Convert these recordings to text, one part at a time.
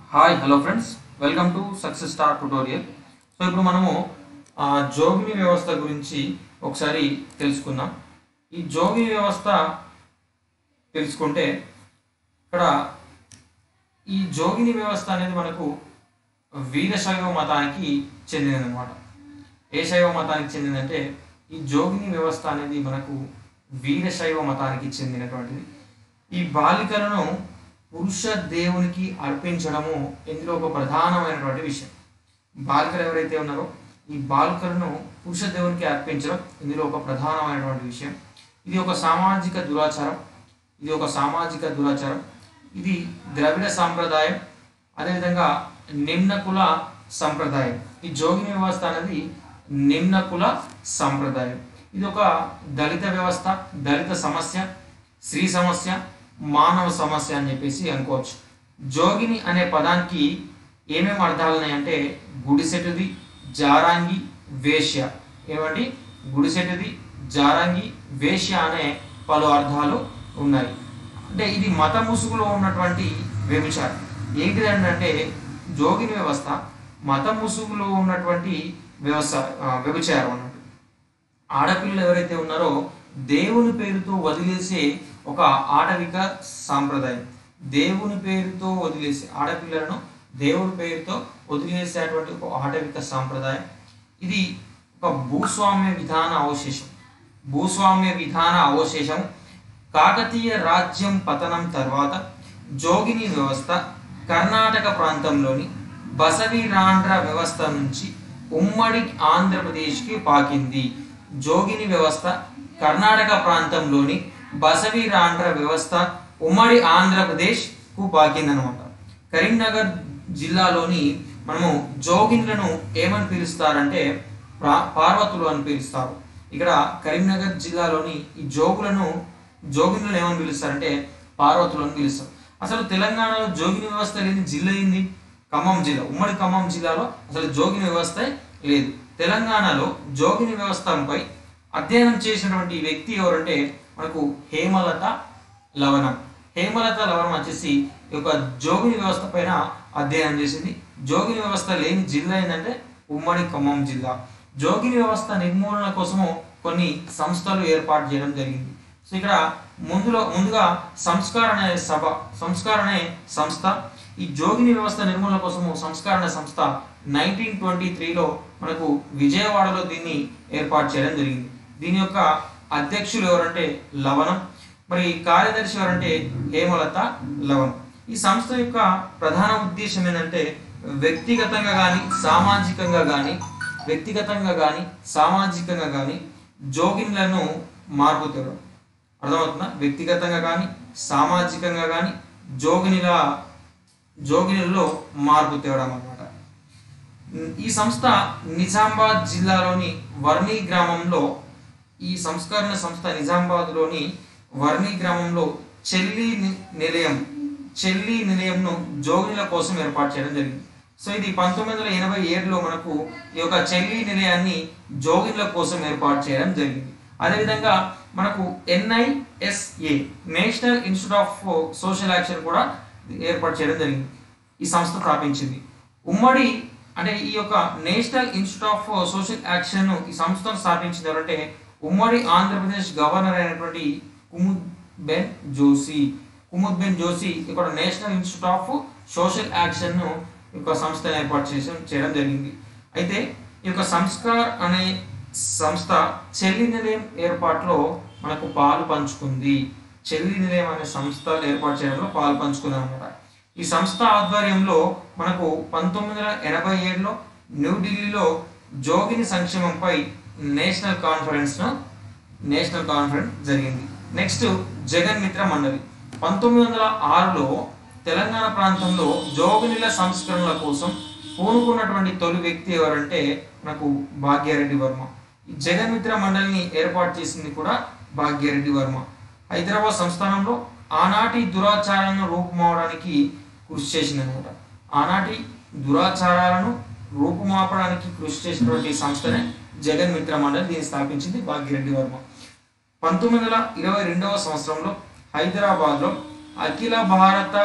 hi hello friends welcome to success star tutorial so ఇప్పుడు మనము ఆ, జోగిని వ్యవస్థ గురించి ఒకసారి తెలుసుకుందాం ఈ జోగిని వ్యవస్థ తెలుసుకుంటే ఇక్కడ ఈ జోగిని వ్యవస్థ అనేది మనకు వీరశైవ మతానికి చెందినదన్నమాట ఏ శైవ మతానికి చెందిందంటే ఈ జోగిని వ్యవస్థ అనేది మనకు వీరశైవ మతానికి చెందినటువంటిది ఈ బాలికలను పురుష దేవునికి అర్పించడము ఇందులో ఒక ప్రధానమైనటువంటి విషయం బాలికలు ఎవరైతే ఉన్నారో ఈ బాలికలను పురుష దేవునికి అర్పించడం ఇందులో ఒక ప్రధానమైనటువంటి విషయం ఇది ఒక సామాజిక దురాచారం ఇది ఒక సామాజిక దురాచారం ఇది ద్రవిడ సాంప్రదాయం అదేవిధంగా నిమ్న కుల సంప్రదాయం ఈ జోగిని వ్యవస్థ అనేది నిమ్న కుల సంప్రదాయం ఇది ఒక దళిత వ్యవస్థ దళిత సమస్య స్త్రీ సమస్య మానవ సమస్య అని చెప్పేసి అనుకోవచ్చు జోగిని అనే పదానికి ఏమేమి అర్థాలు ఉన్నాయంటే గుడిసెటుది జారాంగి వేశ్య ఏమండి గుడిసెటుది జారాంగి వేశ్య అనే పలు అర్థాలు ఉన్నాయి అంటే ఇది మత ముసుగులో ఉన్నటువంటి వ్యభిచారం ఏంటిది అంటే జోగిని వ్యవస్థ మత ముసుగులో ఉన్నటువంటి వ్యవస్థ ఆ, వ్యభిచారం అన్నట్టు ఆడపిల్లలు ఎవరైతే ఉన్నారో దేవుని పేరుతో వదిలేసే ఒక ఆటవిక సాంప్రదాయం దేవుని పేరుతో వదిలేసే ఆడపిల్లలను దేవుని పేరుతో వదిలేసేటువంటి ఒక ఆటవిక సాంప్రదాయం ఇది ఒక భూస్వామ్య విధాన అవశేషం భూస్వామ్య విధాన అవశేషం కాకతీయ రాజ్యం పతనం తర్వాత జోగిని వ్యవస్థ కర్ణాటక ప్రాంతంలోని బసవిరాండ్ర వ్యవస్థ నుంచి ఉమ్మడి ఆంధ్రప్రదేశ్కి పాకింది జోగిని వ్యవస్థ కర్ణాటక ప్రాంతంలోని బసవిరాండ్ర వ్యవస్థ ఉమ్మడి ఆంధ్రప్రదేశ్కు పాకిందనమాట కరీంనగర్ జిల్లాలోని మనము జోగిన్లను ఏమని పిలుస్తారంటే ప్రా- పార్వతులు అని పిలుస్తారు ఇక్కడ కరీంనగర్ జిల్లాలోని ఈ జోగులను జోగినులను ఏమని పిలుస్తారంటే పార్వతులు అని పిలుస్తారు అసలు తెలంగాణలో జోగిని వ్యవస్థ లేని జిల్లా ఏంది ఖమ్మం జిల్లా ఉమ్మడి ఖమ్మం జిల్లాలో అసలు జోగిని వ్యవస్థ లేదు తెలంగాణలో జోగిని వ్యవస్థపై అధ్యయనం చేసినటువంటి వ్యక్తి ఎవరంటే మనకు హేమలత లవణం హేమలత లవణం వచ్చేసి ఈ యొక్క జోగిని వ్యవస్థ పైన అధ్యయనం చేసింది జోగిని వ్యవస్థ లేని జిల్లా ఏంటంటే ఉమ్మడి ఖమ్మం జిల్లా జోగిని వ్యవస్థ నిర్మూలన కోసము కొన్ని సంస్థలు ఏర్పాటు చేయడం జరిగింది సో ఇక్కడ ముందులో ముందుగా సంస్కరణ సభ సంస్కరణ సంస్థ ఈ జోగిని వ్యవస్థ నిర్మూలన కోసము సంస్కరణ సంస్థ నైన్టీన్ ట్వంటీ త్రీలో మనకు విజయవాడలో దీన్ని ఏర్పాటు చేయడం జరిగింది దీని యొక్క అధ్యక్షులు ఎవరంటే లవణం మరి కార్యదర్శి ఎవరంటే హేమలత లవణం ఈ సంస్థ యొక్క ప్రధాన ఉద్దేశం ఏంటంటే వ్యక్తిగతంగా కానీ సామాజికంగా కానీ వ్యక్తిగతంగా కానీ సామాజికంగా కానీ జోగిన్లను మార్పు తేవడం అర్థమవుతుందా వ్యక్తిగతంగా కానీ సామాజికంగా కానీ జోగినిల జోగినిలో మార్పు తేవడం అన్నమాట ఈ సంస్థ నిజామాబాద్ జిల్లాలోని వర్ణి గ్రామంలో ఈ సంస్కరణ సంస్థ నిజామాబాద్లోని వర్ణి గ్రామంలో చెల్లి ని- నిలయం చెల్లి నిలయంను జోగినుల కోసం ఏర్పాటు చేయడం జరిగింది సో ఇది పంతొమ్మిది వందల ఎనభై ఏడులో మనకు ఈ యొక్క చెల్లి నిలయాన్ని జోగినుల కోసం ఏర్పాటు చేయడం జరిగింది అదేవిధంగా మనకు NISA national institute of social action కూడా ఏర్పాటు చేయడం జరిగింది ఈ సంస్థ స్థాపించింది ఉమ్మడి అంటే ఈ యొక్క national institute of social action ఈ సంస్థను స్థాపించింది ఎవరంటే ఉమ్మడి ఆంధ్రప్రదేశ్ గవర్నర్ అయినటువంటి కుముద్ బెన్ జోషి కుముద్ బెన్ జోషి ఇక్కడ national institute of social action ను ఈ యొక్క సంస్థను ఏర్పాటు చేసి చేయడం జరిగింది అయితే ఈ యొక్క సంస్కార్ అనే సంస్థ చెల్లి నిలయం ఏర్పాటులో మనకు పాలు పంచుకుంది చెల్లి నిలయం అనే సంస్థ ఏర్పాటు చేయడంలో పాలు పంచుకుంది అనమాట ఈ సంస్థ ఆధ్వర్యంలో మనకు పంతొమ్మిది వందల ఎనభై ఏడులో న్యూఢిల్లీలో జోగిని సంక్షేమంపై నేషనల్ కాన్ఫరెన్స్ ను నేషనల్ కాన్ఫరెన్స్ జరిగింది నెక్స్ట్ జగన్ మిత్ర మండలి పంతొమ్మిది వందల ఆరులో తెలంగాణ ప్రాంతంలో జోగినిల సంస్కరణల కోసం పూనుకున్నటువంటి తొలి వ్యక్తి ఎవరంటే మనకు భాగ్యారెడ్డి వర్మ ఈ జగన్ మిత్ర మండలిని ఏర్పాటు చేసింది కూడా భాగ్యారెడ్డి వర్మ హైదరాబాద్ సంస్థానంలో ఆనాటి దురాచారాలను రూపుమావడానికి కృషి చేసింది అనమాట ఆనాటి దురాచారాలను రూపుమాపడానికి కృషి చేసినటువంటి సంస్థనే జగన్ మిత్ర మండలి దీన్ని స్థాపించింది భాగ్యరెడ్డి వర్మ పంతొమ్మిది వందల ఇరవై రెండవ సంవత్సరంలో హైదరాబాద్లో అఖిల భారత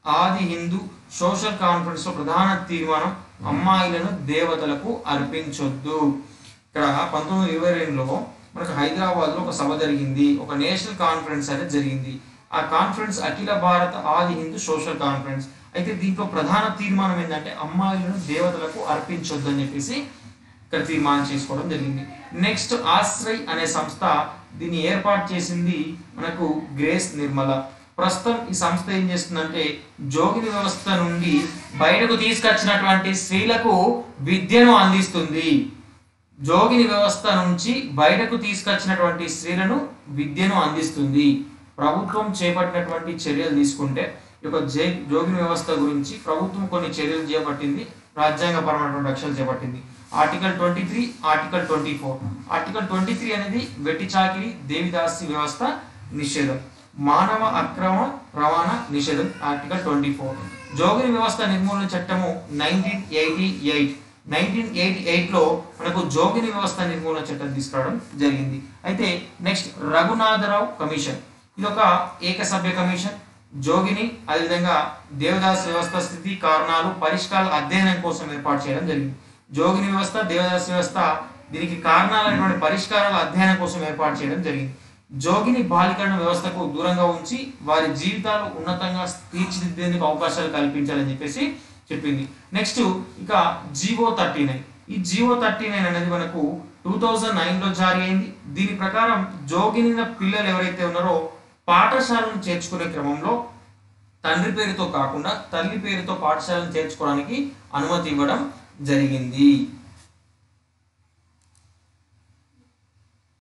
ఆది హిందూ సోషల్ కాన్ఫరెన్స్ లో ప్రధాన తీర్మానం అమ్మాయిలను దేవతలకు అర్పించొద్దు ఇక్కడ పంతొమ్మిది ఇరవై రెండులో మనకు హైదరాబాద్ లో ఒక సభ జరిగింది ఒక నేషనల్ కాన్ఫరెన్స్ అనేది జరిగింది ఆ కాన్ఫరెన్స్ అఖిల భారత ఆది హిందూ సోషల్ కాన్ఫరెన్స్ అయితే దీంట్లో ప్రధాన తీర్మానం ఏంటంటే అమ్మాయిలను దేవతలకు అర్పించొద్దు అని చెప్పేసి ఇక్కడ తీర్మానం చేసుకోవడం జరిగింది నెక్స్ట్ ఆశ్రయ్ అనే సంస్థ దీన్ని ఏర్పాటు చేసింది మనకు గ్రేస్ నిర్మల ప్రస్తుతం ఈ సంస్థ ఏం చేస్తుందంటే జోగిని వ్యవస్థ నుండి బయటకు తీసుకొచ్చినటువంటి స్త్రీలకు విద్యను అందిస్తుంది జోగిని వ్యవస్థ నుంచి బయటకు తీసుకొచ్చినటువంటి స్త్రీలను విద్యను అందిస్తుంది ప్రభుత్వం చేపట్టినటువంటి చర్యలు తీసుకుంటే ఈ యొక్క జే జోగిని వ్యవస్థ గురించి ప్రభుత్వం కొన్ని చర్యలు చేపట్టింది రాజ్యాంగపరమైనటువంటి రక్షణ చేపట్టింది article twenty three article twenty four article twenty three అనేది వెట్టి చాకిరి దేవిదాసి వ్యవస్థ నిషేధం మానవ అక్రమ రవాణా నిషేధం ఆర్టికల్ ట్వంటీ ఫోర్ జోగిని వ్యవస్థ నిర్మూలన చట్టము nineteen eighty eight nineteen eighty ఎయిట్లో మనకు జోగిని వ్యవస్థ నిర్మూలన చట్టం తీసుకురావడం జరిగింది అయితే నెక్స్ట్ రఘునాథరావు కమిషన్ ఇది ఒక ఏకసభ్య కమిషన్ జోగిని అదేవిధంగా దేవదాస్ వ్యవస్థ స్థితి కారణాలు పరిష్కారాల అధ్యయనం కోసం ఏర్పాటు చేయడం జరిగింది జోగిని వ్యవస్థ దేవదాస్ వ్యవస్థ దీనికి కారణాలైనటువంటి పరిష్కారాల అధ్యయనం కోసం ఏర్పాటు చేయడం జరిగింది జోగిని బాలికలను వ్యవస్థకు దూరంగా ఉంచి వారి జీవితాలు ఉన్నతంగా తీర్చిదిద్దేందుకు అవకాశాలు కల్పించాలని చెప్పేసి చెప్పింది నెక్స్ట్ ఇక జీవో థర్టీ నైన్ ఈ జీవో థర్టీ నైన్ అనేది మనకు టూ థౌజండ్ నైన్లో జారీ అయింది దీని ప్రకారం జోగిన పిల్లలు ఎవరైతే ఉన్నారో పాఠశాలను చేర్చుకునే క్రమంలో తండ్రి పేరుతో కాకుండా తల్లి పేరుతో పాఠశాలను చేర్చుకోవడానికి అనుమతి ఇవ్వడం జరిగింది